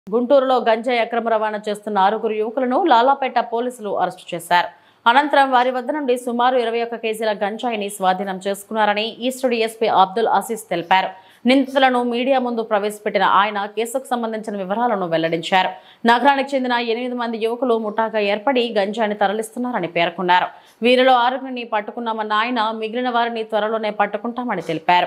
గుంటూరులో గంజాయి అక్రమ రవాణా చేస్తున్న ఆరుగురు యువకులను లాలాపేట పోలీసులు అరెస్టు చేశారు అనంతరం వారి వద్ద నుండి సుమారు ఇరవై ఒక్క కేజీల గంజాయిని స్వాధీనం చేసుకున్నారని ఈస్ట్ డీఎస్పీ అబ్దుల్ అసీస్ తెలిపారు నిందితులను మీడియా ముందు ప్రవేశపెట్టిన ఆయన కేసుకు సంబంధించిన వివరాలను వెల్లడించారు నగరానికి చెందిన ఎనిమిది మంది యువకులు ముఠాగా ఏర్పడి గంజాయిని తరలిస్తున్నారని పేర్కొన్నారు వీరిలో ఆరుగురిని పట్టుకున్నామన్న ఆయన మిగిలిన వారిని త్వరలోనే పట్టుకుంటామని తెలిపారు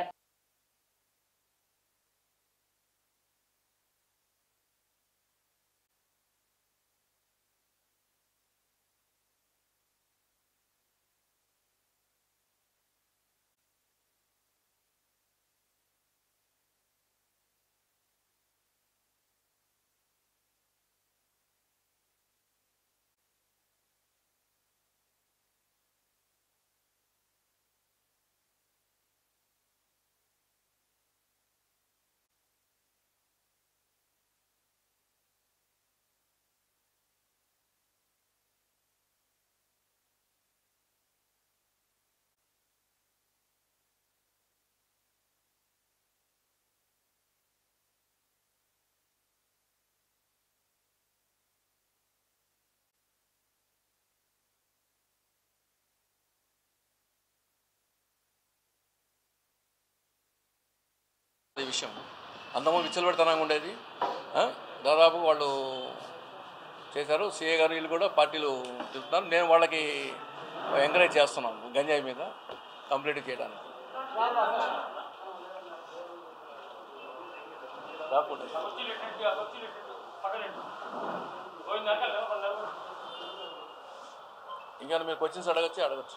ఈ విషయం అంతకుముందు విచ్చలబెడతనంగా ఉండేది ఆ? దాదాపు వాళ్ళు చేశారు సిఏ గారు వీళ్ళు కూడా పార్టీలు తిరుగుతున్నారు నేను వాళ్ళకి ఎంకరేజ్ చేస్తున్నాను గంజాయి మీద కంప్లీట్ చేయడానికి రాకుండా. ఇంకా మీరు క్వశ్చన్స్ అడగచ్చు అడగచ్చు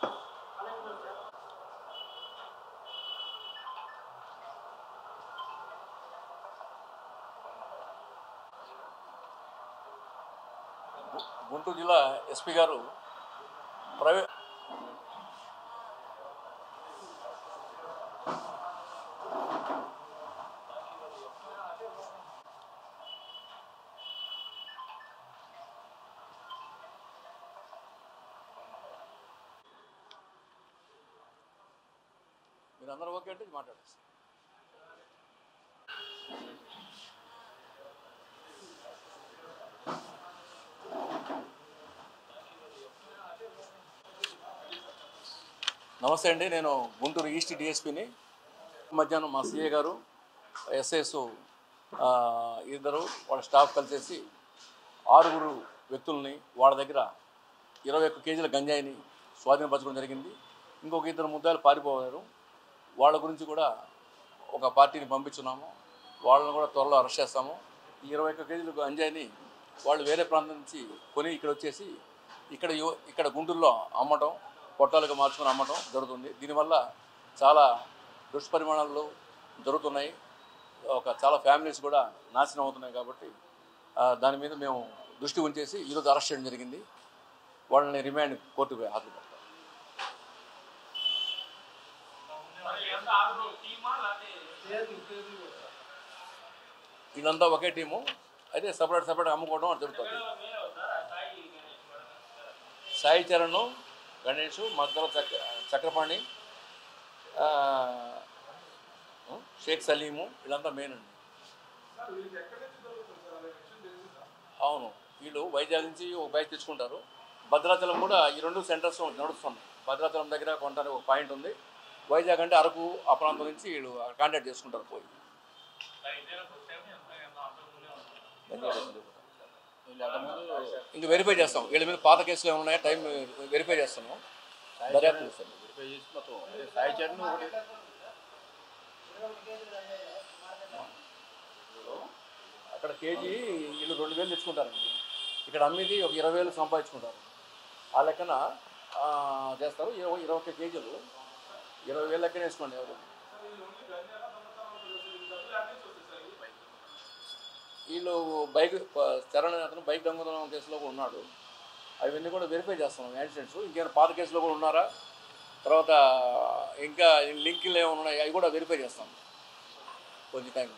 గు- గుంటూరు జిల్లా ఎస్పీ గారు ప్రైవేట్ మీరు అందరూ ఓకే అంటే మాట్లాడేస్తారు నమస్తే అండి నేను గుంటూరు ఈస్ట్ డిఎస్పిని మధ్యాహ్నం మా సిఏ గారు ఎస్ఎస్ ఇద్దరు వాళ్ళ స్టాఫ్ కలిసేసి ఆరుగురు వ్యక్తుల్ని వాళ్ళ దగ్గర ఇరవై ఒక్క కేజీల గంజాయిని స్వాధీనపరచడం జరిగింది ఇంకొక ఇద్దరు ముద్దాలు పారిపోయారు వాళ్ళ గురించి కూడా ఒక పార్టీని పంపించున్నాము వాళ్ళని కూడా త్వరలో అరెస్ట్ చేస్తాము ఈ ఇరవై ఒక్క కేజీల గంజాయిని వాళ్ళు వేరే ప్రాంతం నుంచి కొని ఇక్కడ వచ్చేసి ఇక్కడ యు- ఇక్కడ గుంటూరులో అమ్మటం పొట్టాలుగా మార్చుకొని అమ్మటం జరుగుతుంది దీనివల్ల చాలా దుష్పరిమాణాలు జరుగుతున్నాయి ఒక చాలా ఫ్యామిలీస్ కూడా నాశనం అవుతున్నాయి కాబట్టి ఆ, దాని మీద మేము దృష్టి ఉంచేసి ఈరోజు అరెస్ట్ చేయడం జరిగింది వాళ్ళని రిమాండ్ కోర్టుకు హాజరుపెడతాం వీళ్ళంతా ఒకే టీము అయితే సపరేట్ సపరేట్ అమ్ముకోవడం అది జరుగుతుంది సాయి చరణ్ గణేష్ మద్దల చక్ర చక్రపాణి ఆ, షేక్ సలీము వీళ్ళంతా మెయిన్ అండి అవును వీళ్ళు వైజాగ్ నుంచి ఒక బైక్ తెచ్చుకుంటారు భద్రాచలం కూడా ఈ రెండు సెంటర్స్ నడుస్తున్నాయి భద్రాచలం దగ్గర కొంత ఒక పాయింట్ ఉంది వైజాగ్ అంటే అరకు ఆ ప్రాంతం నుంచి వీళ్ళు కాంటాక్ట్ చేసుకుంటారు పోయి ఇంక వెరిఫై చేస్తాం వీళ్ళ మీద పాత కేసులు ఏమైనా ఉన్నాయా టైం వెరిఫై చేస్తాము దర్యాప్తు చేస్తాం సాయి చరణ్ ఒకటి అక్కడ కేజీ వీళ్ళు రెండు వేలు తెచ్చుకుంటారండి ఇక్కడ అమ్మిది ఒక ఇరవై వేలు సంపాదించుకుంటారు ఆ లెక్కన ఆ, చేస్తారు ఇరవై ఇరవై ఒక్క కేజీలు ఇరవై వేలు లెక్కన వేసుకోండి ఎవరు వీళ్ళు బైక్ చరణ్ అనే అతను బైక్ దొంగతనం కేసులో కూడా ఉన్నాడు అవన్నీ కూడా వెరిఫై చేస్తున్నాం యాక్సిడెంట్స్ ఇంకేమైనా పాత కేసులో కూడా ఉన్నారా తర్వాత ఇంకా లింకులు ఏమైనా ఉన్నాయి అవి కూడా వెరిఫై చేస్తాం కొంచెం టైం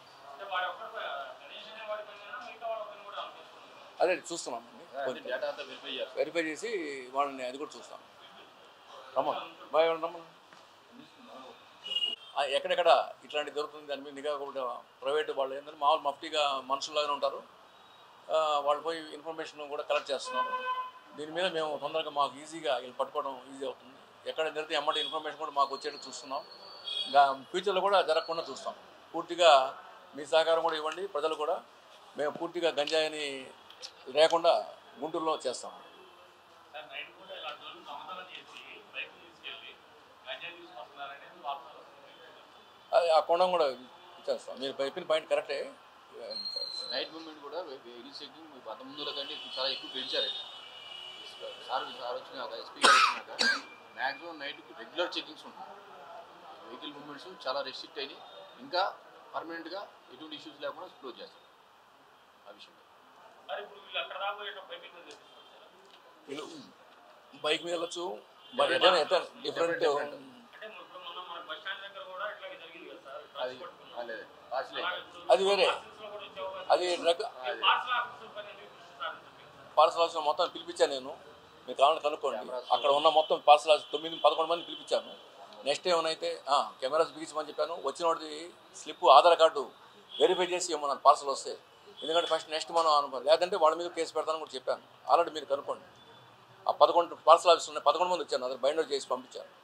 అదే చూస్తున్నాం కొంచెం డేటా అంతా వెరిఫై చేస్తారు వెరిఫై చేసి వాళ్ళని అది కూడా చూస్తాం రమ్మను బాయ్ రమ్మను ఆ ఎక్కడెక్కడ ఇట్లాంటి దొరుకుతుంది దాని మీద నిఘా కూడా ప్రైవేట్ వాళ్ళు ఏంటంటే మామూలు మఫ్టీగా మనుషుల్లాగానే ఉంటారు ఆ, వాళ్ళు పోయి ఇన్ఫర్మేషన్ కూడా కలెక్ట్ చేస్తున్నారు దీని మీద మేము తొందరగా మాకు ఈజీగా వీళ్ళు పట్టుకోవడం ఈజీ అవుతుంది ఎక్కడ జరిగితే ఎమ్మటి ఇన్ఫర్మేషన్ కూడా మాకు వచ్చేట్టు చూస్తున్నాం ఇంకా ఫ్యూచర్లో కూడా జరగకుండా చూస్తాం పూర్తిగా మీ సహకారం కూడా ఇవ్వండి ప్రజలు కూడా మేము పూర్తిగా గంజాయిని లేకుండా గుంటూరులో చేస్తాం సార్ నైట్ పూట ఇలాంటి వాళ్ళు దొంగతనం చేసి బైక్ తీసుకెళ్ళి గంజాయి తీసుకొస్తున్నారనేది వార్తలు అది ఆ కోణం కూడా చేస్తాం మీరు చెప్పిన పాయింట్ కరెక్టే నైట్ మూమెంట్ కూడా వెహికల్ చెకింగ్ పంతొమ్మిది కంటే ఇప్పుడు చాలా ఎక్కువ పెంచారు సార్ సార్ వచ్చినాక ఎస్పీ గారు వచ్చినాక మ్యాక్సిమం నైట్ రెగ్యులర్ చెకింగ్స్ ఉంటాయి వెహికల్ మూమెంట్స్ చాలా రెస్ట్రిక్ట్ అయినాయి ఇంకా పర్మనెంట్గా ఎటువంటి ఇష్యూస్ లేకుండా క్లోజ్ చేస్తాం ఆ విషయం మరి ఇప్పుడు వీళ్ళు అక్కడ దాకా పోయేటప్పుడు బైక్ మీద తెప్పిస్తారు వీళ్ళు బైక్ మీద వెళ్ళొచ్చు మరి ఎట్లా ఎట్లా డిఫరెంట్ అంటే ఇప్పుడు మొన్న మన బస్ స్టాండ్ దగ్గర కూడా ఇట్లాగే జరిగింది కదా సార్ అది లేదు పార్సలే అది వేరే ఆఫీసులో కూడా వచ్చావు కదా అది డ్రగ్ పార్సల్ ఆఫీసర్ పని ఎందుకు చూపిస్తారు పార్సల్ ఆఫీస్ మొత్తం పిలిపించాను నేను మీకు కావాలని కనుక్కోండి అక్కడ ఉన్న మొత్తం పార్సల్ ఆఫీస్ తొమ్మిది పదకొండు మంది పిలిపించాను నెక్స్ట్ ఏమైతే కెమెరాస్ బిగించమని చెప్పాను వచ్చిన వాడిది స్లిప్ ఆధార్ కార్డు వెరిఫై చేసి ఇవ్వమన్నాను పార్సల్ వస్తే ఎందుకంటే ఫస్ట్ నెక్స్ట్ మనం అనుకోవాలి లేదంటే వాళ్ళ మీద కేసు పెడతానని కూడా చెప్పాను ఆల్రెడీ మీరు కనుక్కోండి ఆ పదకొండు పార్సల్ ఆఫీస్ ఉన్నాయి పదకొండు మంది వచ్చాను అదే బైండర్ చేసి పంపించాను